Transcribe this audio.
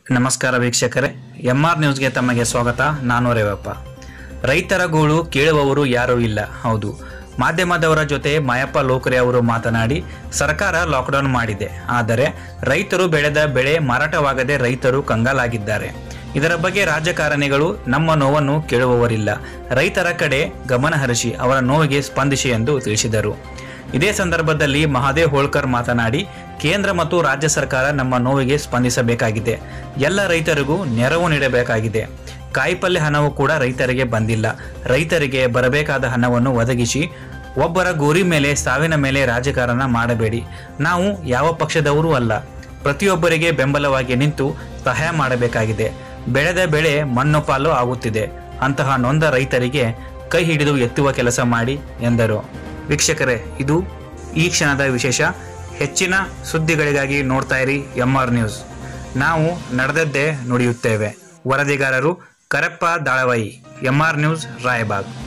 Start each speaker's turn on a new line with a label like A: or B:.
A: ನಮಸ್ಕಾರ ವೀಕ್ಷಕರೇ M R ನ್ಯೂಸ್ಗೆ ತಮಗೆ ಸ್ವಾಗತ ನಾನು ರೇವಪ್ಪ ರೈತರ ಗೋಳು ಕೇಳುವವರು ಯಾರೂ ಇಲ್ಲ ಹೌದು ಮಾಧ್ಯಮದವರ ಜೊತೆ ಮಾಯಪ್ಪ ಲೋಕರೆ ಅವರು ಮಾತನಾಡಿ ಸರ್ಕಾರ ಲಾಕ್ಡೌನ್ ಮಾಡಿದೆ ಆದರೆ ರೈತರು ಬೆಳೆದ ಬೆಳೆ ಮಾರಾಟವಾಗದೆ ರೈತರು ಕಂಗಾಲಾಗಿದ್ದಾರೆ ಇದರ ಬಗ್ಗೆ ರಾಜಕಾರಣಿಗಳು ನಮ್ಮ ನೋವನ್ನು ಕೇಳುವವರಿಲ್ಲ ರೈತರ ಕಡೆ ಗಮನ ಹರಿಸಿ ಅವರ ನೋವಿಗೆ ಸ್ಪಂದಿಸಿ ಎಂದು ತಿಳಿಸಿದರು ಇದೇ ಸಂದರ್ಭದಲ್ಲಿ ಮಹಾದೇವ್ ಹೋಳ್ಕರ್ ಮಾತನಾಡಿ ಕೇಂದ್ರ ಮತ್ತು ರಾಜ್ಯ ಸರ್ಕಾರ ನಮ್ಮ ನೋವಿಗೆ ಸ್ಪಂದಿಸಬೇಕಾಗಿದೆ ಎಲ್ಲ ರೈತರಿಗೂ ನೆರವು ನೀಡಬೇಕಾಗಿದೆ ಕಾಯಿಪಲ್ಯ ಹಣವು ಕೂಡ ರೈತರಿಗೆ ಬಂದಿಲ್ಲ ರೈತರಿಗೆ ಬರಬೇಕಾದ ಹಣವನ್ನು ಒದಗಿಸಿ ಒಬ್ಬರ ಗುರಿ ಮೇಲೆ ಸಾವಿನ ಮೇಲೆ ರಾಜಕಾರಣ ಮಾಡಬೇಡಿ ನಾವು ಯಾವ ಪಕ್ಷದವರೂ ಅಲ್ಲ ಪ್ರತಿಯೊಬ್ಬರಿಗೆ ಬೆಂಬಲವಾಗಿ ನಿಂತು ಸಹಾಯ ಮಾಡಬೇಕಾಗಿದೆ ಬೆಳೆದ ಬೆಳೆ ಮಣ್ಣು ಪಾಲು ಆಗುತ್ತಿದೆ ಅಂತಹ ನೊಂದ ರೈತರಿಗೆ ಕೈ ಹಿಡಿದು ಎತ್ತುವ ಕೆಲಸ ಮಾಡಿ ಎಂದರು ವೀಕ್ಷಕರೇ ಇದು ಈ ಕ್ಷಣದ ವಿಶೇಷ ಹೆಚ್ಚಿನ ಸುದ್ದಿಗಳಿಗಾಗಿ ನೋಡ್ತಾ ಇರಿ ಎಂ ಆರ್ ನ್ಯೂಸ್ ನಾವು ನಡೆದದ್ದೇ ನುಡಿಯುತ್ತೇವೆ ವರದಿಗಾರರು Karappa Dalavayi M R news Raibag